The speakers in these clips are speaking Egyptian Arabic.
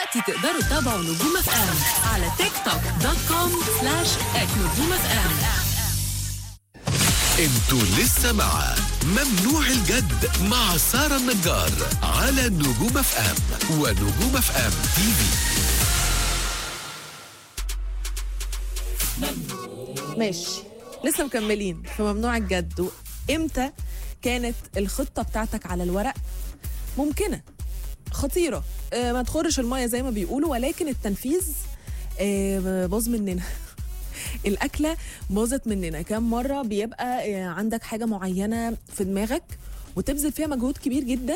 دلوقتي تقدروا تتابعوا نجوم اف ام على تيك توك دوت كوم سلاش نجوم اف ام انتوا لسه مع ممنوع الجد مع سارة النجار على نجوم اف ام ونجوم اف ام تي في ماشي لسه مكملين في ممنوع الجد امتى كانت الخطه بتاعتك على الورق ممكنه خطيره آه ما تخرش الميه زي ما بيقولوا ولكن التنفيذ آه باظ مننا الاكله باظت مننا كم مره بيبقى آه، عندك حاجه معينه في دماغك وتبذل فيها مجهود كبير جدا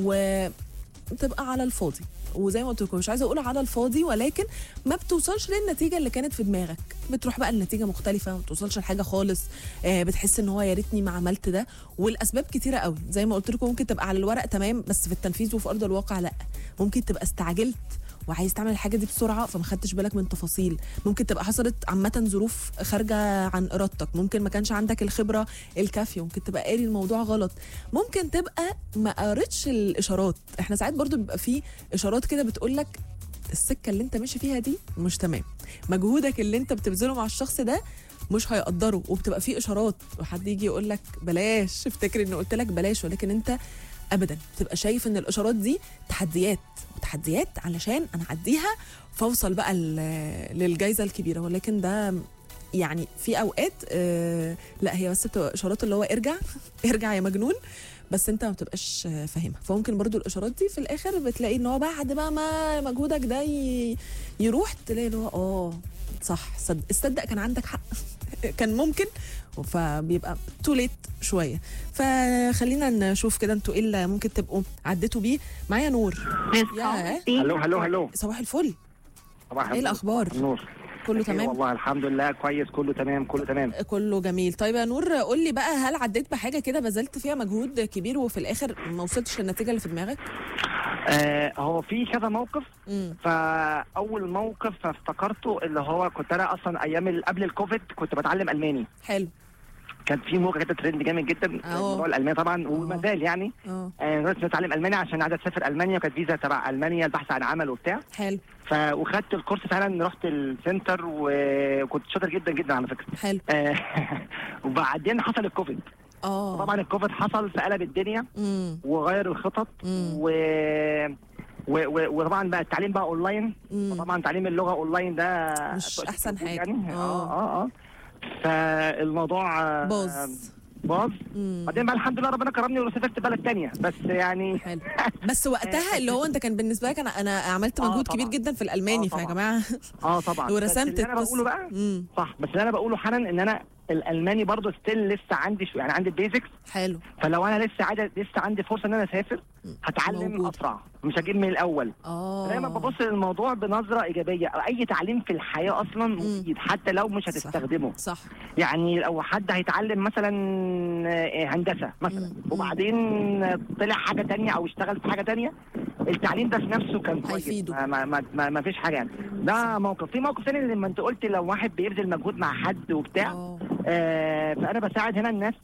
وتبقى على الفاضي وزي ما قلت لكم مش عايزه اقول على الفاضي ولكن ما بتوصلش للنتيجه اللي كانت في دماغك بتروح بقى النتيجه مختلفه ما بتوصلش لحاجه خالص آه بتحس ان هو يا ريتني ما عملت ده والاسباب كتيره قوي زي ما قلت لكم ممكن تبقى على الورق تمام بس في التنفيذ وفي ارض الواقع لا ممكن تبقى استعجلت وعايز تعمل الحاجه دي بسرعه فما خدتش بالك من تفاصيل ممكن تبقى حصلت عامه ظروف خارجه عن ارادتك ممكن ما كانش عندك الخبره الكافيه ممكن تبقى قاري الموضوع غلط ممكن تبقى ما قريتش الاشارات احنا ساعات برضو بيبقى في اشارات كده بتقول لك السكه اللي انت ماشي فيها دي مش تمام مجهودك اللي انت بتبذله مع الشخص ده مش هيقدره وبتبقى في اشارات وحد يجي يقول لك بلاش افتكر اني قلت لك بلاش ولكن انت ابدا بتبقى شايف ان الاشارات دي تحديات وتحديات علشان انا اعديها فاوصل بقى ل- للجائزه الكبيره ولكن ده يعني في اوقات آه لا هي بس بتبقى اشارات اللي هو ارجع ارجع يا مجنون بس انت ما بتبقاش آه، فاهمها فممكن برضو الاشارات دي في الاخر بتلاقي ان هو بعد بقى ما مجهودك ده ي- يروح تلاقي اللي هو اه صح صد- تصدق كان عندك حق كان ممكن فبيبقى تو ليت شويه فخلينا نشوف كده انتوا ايه اللي ممكن تبقوا عديتوا بيه معايا نور يا هلو هلو هلو صباح الفل صباح ايه النور. الاخبار النور كله بخير تمام والله الحمد لله كويس كله تمام كله تمام كله جميل طيب يا نور قول لي بقى هل عديت بحاجه كده بذلت فيها مجهود كبير وفي الاخر ما وصلتش للنتيجه اللي في دماغك آه هو في كذا موقف امم فاول موقف افتكرته اللي هو كنت انا اصلا ايام ال- قبل الكوفيد كنت بتعلم الماني حلو كان في موقع كده ترند جامد جدا أهو. موضوع الالماني طبعا وما زال يعني اه آه، انا كنت بتعلم الماني عشان عايز اسافر المانيا وكانت فيزا تبع المانيا البحث عن عمل وبتاع حلو ف وخدت الكورس فعلا رحت السنتر وكنت شاطر جدا جدا على فكره حلو آه، وبعدين حصل الكوفيد اه طبعا الكوفيد حصل فقلب الدنيا امم وغير الخطط مم. و... و... و... وطبعا بقى التعليم بقى اونلاين مم. طبعا تعليم اللغه اونلاين ده مش أحسن حاجة. يعني آه. اه اه اه فالموضوع آه، باظ باظ مم. بعدين بقى الحمد لله ربنا كرمني وسافرت بلد تانية بس يعني حلو بس وقتها اللي هو انت كان بالنسبه لك انا انا عملت آه مجهود طبعاً. كبير جدا في الالماني آه فيا طبعاً. جماعه اه طبعا بس ورسمت اللي انا القصة. بقوله بقى امم صح بس اللي انا بقوله حالا ان انا الالماني برضه ستيل لسه عندي شو يعني عندي البيزكس حلو فلو انا لسه عايز لسه عندي فرصه ان انا اسافر هتعلم موجود. اسرع مش هجيب من الاول اه دايما ببص للموضوع بنظره ايجابيه اي تعليم في الحياه اصلا مفيد حتى لو مش هتستخدمه صح يعني لو حد هيتعلم مثلا آه، هندسه مثلا مم. وبعدين طلع حاجه تانية او اشتغل في حاجه تانية التعليم ده في نفسه كان كويس هيفيده. ما, ما, ما, ما, ما فيش حاجه يعني ده موقف في موقف تاني لما انت قلت لو واحد بيبذل مجهود مع حد وبتاع اه آه فانا بساعد هنا الناس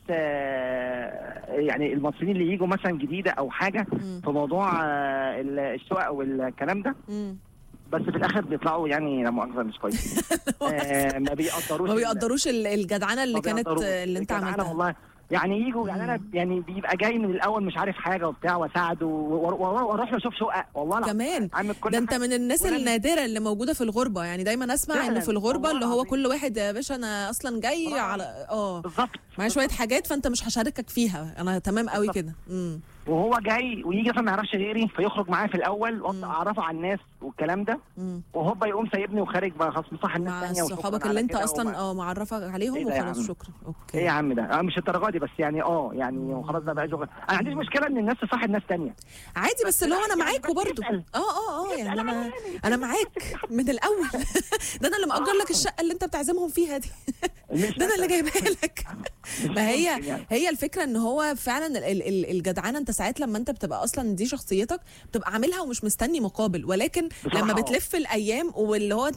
آه يعني المصريين اللي يجوا مثلا جديده او حاجه مم. في موضوع آه ال- الشقق والكلام ده مم. بس في الاخر بيطلعوا يعني لا مؤاخذه مش كويس آه ما بيقدروش ما ال- بيقدروش ال- الجدعنه اللي ما كانت بيقدروش. اللي انت الجدعنة عملتها والله يعني يجوا يعني انا يعني بيبقى جاي من الاول مش عارف حاجه وبتاع واساعده و- و- واروح له اشوف شقق والله العظيم. كمان عامل كل ده انت حاجة. من الناس وأنا- النادره اللي موجوده في الغربه يعني دايما اسمع فعلاً، انه في الغربه والله اللي هو العظيم. كل واحد يا باشا انا اصلا جاي والله على اه بالظبط معايا شويه حاجات فانت مش هشاركك فيها انا تمام قوي بالظبط. كده امم وهو جاي ويجي مثلا ما يعرفش غيري فيخرج معايا في الاول وابدا اعرفه على الناس والكلام ده امم وهوبا يقوم سايبني وخارج بقى خلاص مصاحب الناس مع ثانيه صحابك اللي انت اصلا اه معرفك عليهم إيه ده يا وخلاص عم؟ شكرا ايه اوكي يا عم ده آه مش الدرجه دي بس يعني اه يعني وخلاص ده بقى شغل انا ما عنديش مشكله ان الناس تصاحب ناس ثانيه عادي بس اللي هو انا يعني معاكوا بس برضو يسأل. اه اه اه يعني يسأل انا عليا. انا معاك من الاول ده انا اللي مأجر لك الشقه اللي انت بتعزمهم فيها دي مش ده انا اللي جايبها لك ما هي ممكن يعني. هي الفكره ان هو فعلا ال- ال- ال- الجدعنه انت ساعات لما انت بتبقى اصلا دي شخصيتك بتبقى عاملها ومش مستني مقابل ولكن بصراحة لما آه. بتلف الايام واللي هو